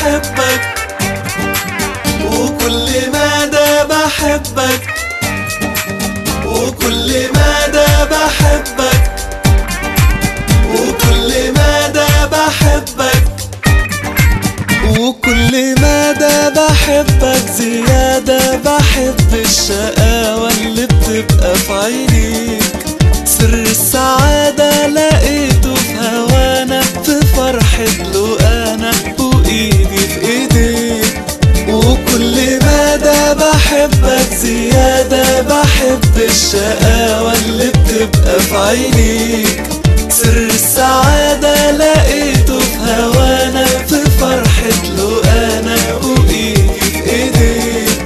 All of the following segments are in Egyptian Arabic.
بحبك وكل مدى بحبك وكل مدى بحبك وكل مدى بحبك وكل مدى بحبك زيادة بحب الشقاوة اللي بتبقى في عينيك سر السعادة لقيته في هوانا في فرحة لقانا وإيدي في إيديك وكل مدى بحبك زيادة بحب الشقاوة اللي بتبقى في عينيك سر السعادة لقيته في هوانا في فرحة لقانا وإيدي في إيديك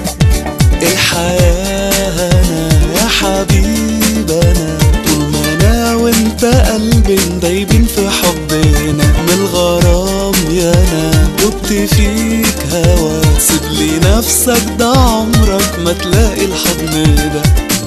الحياة أنا يا حبيبنا طول ما أنا وأنت قلبي دايبين في حبنا من الغرام يا أنا دبت فيك هوا سيبلي نفسك ده عمرك ما تلاقي الحضن ده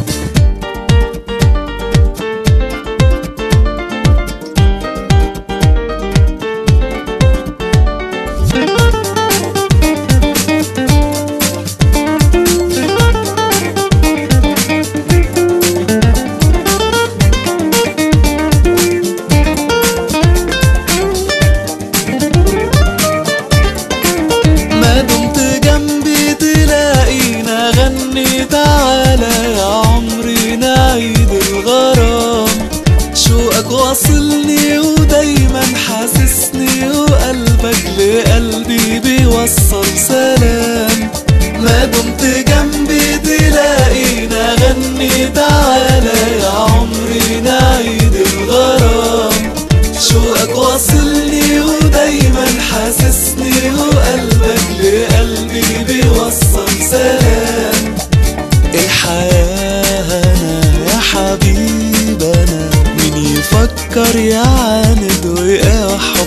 ما دمت جنبي تلاقينا غني تعالى يا عمري نعيد الغرام شوقك واصلني ودايما حاسسني وقلبك لقلبي بيوصل سلام ما دمت جنبي تلاقينا غني تعالى يا عمري نعيد الغرام شوقك واصلني ودايما حاسسني وقلبك لقلبي بيوصل سلام الحياة أنا يا حبيبنا مين يفكر يعاند ويقاوح